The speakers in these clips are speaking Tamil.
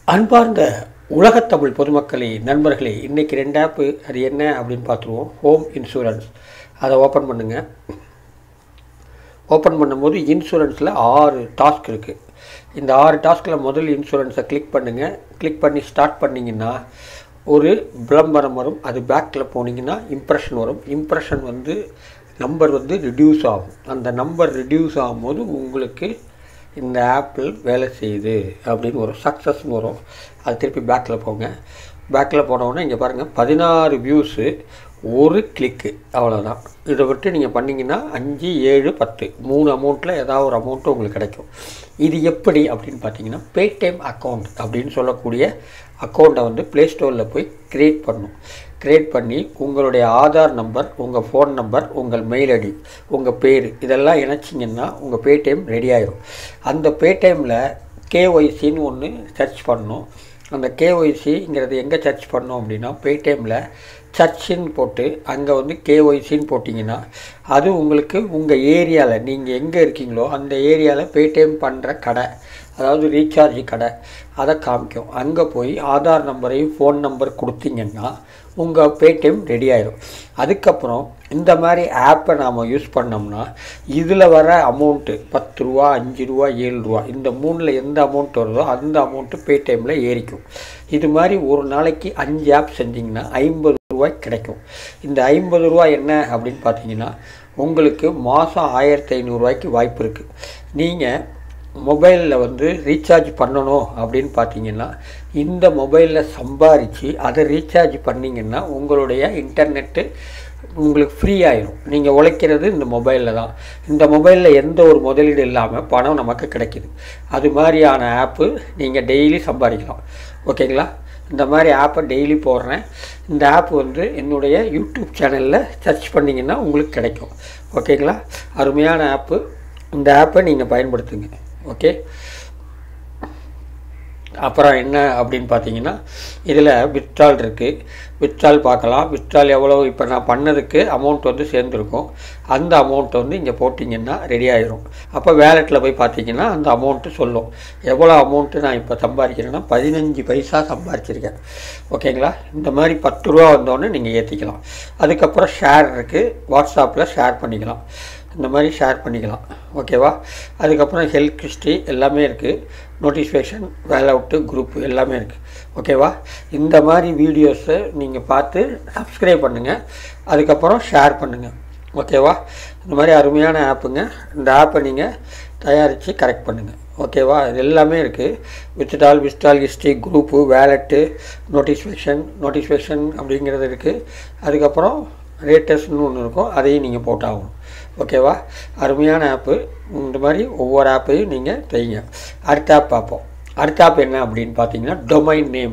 அன்பார்ந்த உலகத்தமிழ் பொதுமக்களே நண்பர்களே இன்றைக்கி ரெண்டு ஆப்பு அது என்ன அப்படின்னு பார்த்துருவோம் ஹோம் இன்சூரன்ஸ் அதை ஓப்பன் பண்ணுங்கள் ஓப்பன் பண்ணும்போது இன்சூரன்ஸில் ஆறு டாஸ்க் இருக்குது இந்த ஆறு டாஸ்கில் முதல் இன்சூரன்ஸை கிளிக் பண்ணுங்கள் கிளிக் பண்ணி ஸ்டார்ட் பண்ணிங்கன்னா ஒரு விளம்பரம் வரும் அது பேக்கில் போனீங்கன்னா இம்ப்ரெஷன் வரும் இம்ப்ரெஷன் வந்து நம்பர் வந்து ரிடியூஸ் ஆகும் அந்த நம்பர் ரிடியூஸ் ஆகும்போது உங்களுக்கு இந்த ஆப்பிள் வேலை செய்யுது அப்படின்னு வரும் சக்ஸஸ்னு வரும் அது திருப்பி பேக்கில் போங்க பேக்கில் போனவுடனே இங்கே பாருங்கள் பதினாறு வியூஸு ஒரு கிளிக்கு அவ்வளோதான் இதை விட்டு நீங்கள் பண்ணிங்கன்னா அஞ்சு ஏழு பத்து மூணு அமௌண்ட்டில் ஏதாவது ஒரு அமௌண்ட்டு உங்களுக்கு கிடைக்கும் இது எப்படி அப்படின்னு பார்த்தீங்கன்னா பேடிஎம் அக்கௌண்ட் அப்படின்னு சொல்லக்கூடிய அக்கௌண்ட்டை வந்து ப்ளே ஸ்டோரில் போய் க்ரியேட் பண்ணணும் க்ரியேட் பண்ணி உங்களுடைய ஆதார் நம்பர் உங்கள் ஃபோன் நம்பர் உங்கள் மெயில் ஐடி உங்கள் பேர் இதெல்லாம் இணைச்சிங்கன்னா உங்கள் பேடிஎம் ரெடி ஆயிரும் அந்த பேடிஎம்மில் கேஒய்சின்னு ஒன்று சர்ச் பண்ணணும் அந்த கேஒய்சிங்கிறது எங்கே சர்ச் பண்ணோம் அப்படின்னா பேடிஎம்மில் சர்ச்சின்னு போட்டு அங்கே வந்து கேஒய்சின்னு போட்டிங்கன்னா அது உங்களுக்கு உங்கள் ஏரியாவில் நீங்கள் எங்கே இருக்கீங்களோ அந்த ஏரியாவில் பேடிஎம் பண்ணுற கடை அதாவது ரீசார்ஜ் கடை அதை காமிக்கும் அங்கே போய் ஆதார் நம்பரையும் ஃபோன் நம்பர் கொடுத்தீங்கன்னா உங்கள் பேடிஎம் ரெடி ஆயிடும் அதுக்கப்புறம் இந்த மாதிரி ஆப்பை நாம் யூஸ் பண்ணோம்னா இதில் வர அமௌண்ட்டு பத்து ரூபா அஞ்சு ரூபா ஏழு ரூபா இந்த மூணில் எந்த அமௌண்ட் வருதோ அந்த அமௌண்ட்டு பேடிஎம்மில் ஏறிக்கும் இது மாதிரி ஒரு நாளைக்கு அஞ்சு ஆப் செஞ்சிங்கன்னா ஐம்பது ரூபாய் கிடைக்கும் இந்த ஐம்பது ரூபா என்ன அப்படின்னு பார்த்தீங்கன்னா உங்களுக்கு மாதம் ஆயிரத்தி ஐநூறுரூவாய்க்கு வாய்ப்பு இருக்குது நீங்கள் மொபைலில் வந்து ரீசார்ஜ் பண்ணணும் அப்படின்னு பார்த்தீங்கன்னா இந்த மொபைலில் சம்பாரித்து அதை ரீசார்ஜ் பண்ணிங்கன்னா உங்களுடைய இன்டர்நெட்டு உங்களுக்கு ஃப்ரீ ஆயிரும் நீங்கள் உழைக்கிறது இந்த மொபைலில் தான் இந்த மொபைலில் எந்த ஒரு முதலீடு இல்லாமல் பணம் நமக்கு கிடைக்கிது அது மாதிரியான ஆப்பு நீங்கள் டெய்லி சம்பாதிக்கலாம் ஓகேங்களா இந்த மாதிரி ஆப்பை டெய்லி போடுறேன் இந்த ஆப் வந்து என்னுடைய யூடியூப் சேனலில் சர்ச் பண்ணிங்கன்னா உங்களுக்கு கிடைக்கும் ஓகேங்களா அருமையான ஆப்பு இந்த ஆப்பை நீங்கள் பயன்படுத்துங்க ஓகே அப்புறம் என்ன அப்படின்னு பார்த்தீங்கன்னா இதில் வித்ட்ரால் இருக்குது வித்ட்ரால் பார்க்கலாம் வித்ட்ரால் எவ்வளோ இப்போ நான் பண்ணதுக்கு அமௌண்ட் வந்து சேர்ந்துருக்கும் அந்த அமௌண்ட்டை வந்து இங்கே போட்டிங்கன்னா ரெடி ஆயிரும் அப்போ வேலெட்டில் போய் பார்த்தீங்கன்னா அந்த அமௌண்ட்டு சொல்லும் எவ்வளோ அமௌண்ட்டு நான் இப்போ சம்பாதிக்கிறேன்னா பதினஞ்சு பைசா சம்பாதிச்சிருக்கேன் ஓகேங்களா இந்த மாதிரி பத்து ரூபா வந்தோடனே நீங்கள் ஏற்றிக்கலாம் அதுக்கப்புறம் ஷேர் இருக்குது வாட்ஸ்அப்பில் ஷேர் பண்ணிக்கலாம் இந்த மாதிரி ஷேர் பண்ணிக்கலாம் ஓகேவா அதுக்கப்புறம் ஹெல்த் ஹிஸ்ட்ரி எல்லாமே இருக்குது நோட்டிஃபிகேஷன் வேலை அவுட்டு குரூப் எல்லாமே இருக்குது ஓகேவா இந்த மாதிரி வீடியோஸை நீங்கள் பார்த்து சப்ஸ்கிரைப் பண்ணுங்கள் அதுக்கப்புறம் ஷேர் பண்ணுங்கள் ஓகேவா இந்த மாதிரி அருமையான ஆப்புங்க இந்த ஆப்பை நீங்கள் தயாரித்து கரெக்ட் பண்ணுங்கள் ஓகேவா இது எல்லாமே இருக்குது withdrawal withdrawal history group wallet notification notification அப்படிங்கிறது இருக்குது அதுக்கப்புறம் ரேட்டஸ்னு ஒன்று இருக்கும் அதையும் நீங்கள் போட்டாகணும் ஓகேவா அருமையான ஆப்பு இந்த மாதிரி ஒவ்வொரு ஆப்பையும் நீங்கள் செய்யுங்க அடுத்த ஆப் பார்ப்போம் அடுத்த ஆப் என்ன அப்படின்னு பார்த்தீங்கன்னா டொமைன் நேம்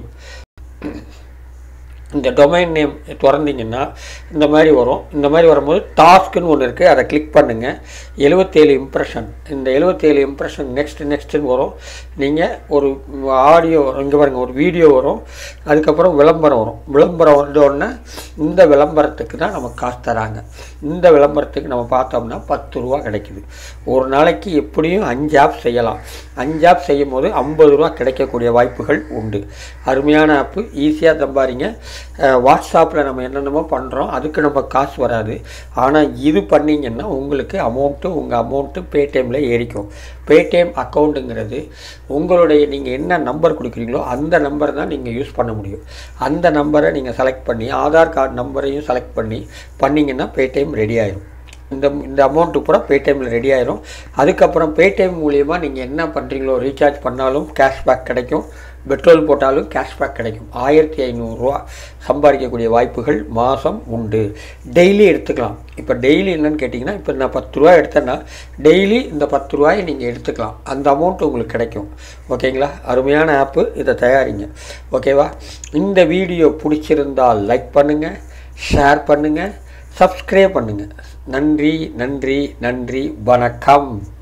இந்த டொமைன் நேம் திறந்தீங்கன்னா இந்த மாதிரி வரும் இந்த மாதிரி வரும்போது டாஸ்க்குன்னு ஒன்று இருக்குது அதை கிளிக் பண்ணுங்கள் எழுபத்தேழு இம்ப்ரெஷன் இந்த எழுபத்தேழு இம்ப்ரெஷன் நெக்ஸ்ட் நெக்ஸ்ட்டுன்னு வரும் நீங்கள் ஒரு ஆடியோ இங்கே பாருங்கள் ஒரு வீடியோ வரும் அதுக்கப்புறம் விளம்பரம் வரும் விளம்பரம் வந்தோடனே இந்த விளம்பரத்துக்கு தான் நமக்கு காசு தராங்க இந்த விளம்பரத்துக்கு நம்ம பார்த்தோம்னா பத்து ரூபா கிடைக்குது ஒரு நாளைக்கு எப்படியும் அஞ்சு ஆப் செய்யலாம் அஞ்சு ஆப் செய்யும் போது ஐம்பது ரூபா கிடைக்கக்கூடிய வாய்ப்புகள் உண்டு அருமையான ஆப்பு ஈஸியாக தம்பாரிங்க வாட்ஸ்அப்பில் நம்ம என்னென்னமோ பண்ணுறோம் அதுக்கு நம்ம காசு வராது ஆனால் இது பண்ணிங்கன்னா உங்களுக்கு அமௌண்ட்டு உங்கள் அமௌண்ட்டு பேடிஎம்மில் ஏறிக்கும் பேடிஎம் அக்கௌண்ட்டுங்கிறது உங்களுடைய நீங்கள் என்ன நம்பர் கொடுக்குறீங்களோ அந்த நம்பர் தான் நீங்கள் யூஸ் பண்ண முடியும் அந்த நம்பரை நீங்கள் செலக்ட் பண்ணி ஆதார் கார்டு நம்பரையும் செலக்ட் பண்ணி பண்ணிங்கன்னா பேடிஎம் ரெடி ஆயிரும் இந்த இந்த அமௌண்ட்டு பூரா பேடிஎம்மில் ரெடி ஆயிரும் அதுக்கப்புறம் பேடிஎம் மூலியமாக நீங்கள் என்ன பண்ணுறீங்களோ ரீசார்ஜ் பண்ணாலும் கேஷ்பேக் கிடைக்கும் பெட்ரோல் போட்டாலும் கேஷ்பேக் கிடைக்கும் ஆயிரத்தி ஐநூறுரூவா சம்பாதிக்கக்கூடிய வாய்ப்புகள் மாதம் உண்டு டெய்லி எடுத்துக்கலாம் இப்போ டெய்லி என்னன்னு கேட்டிங்கன்னா இப்போ நான் பத்து ரூபா எடுத்தேன்னா டெய்லி இந்த பத்து ரூபாயை நீங்கள் எடுத்துக்கலாம் அந்த அமௌண்ட் உங்களுக்கு கிடைக்கும் ஓகேங்களா அருமையான ஆப்பு இதை தயாரிங்க ஓகேவா இந்த வீடியோ பிடிச்சிருந்தால் லைக் பண்ணுங்கள் ஷேர் பண்ணுங்கள் சப்ஸ்கிரைப் பண்ணுங்கள் நன்றி நன்றி நன்றி வணக்கம்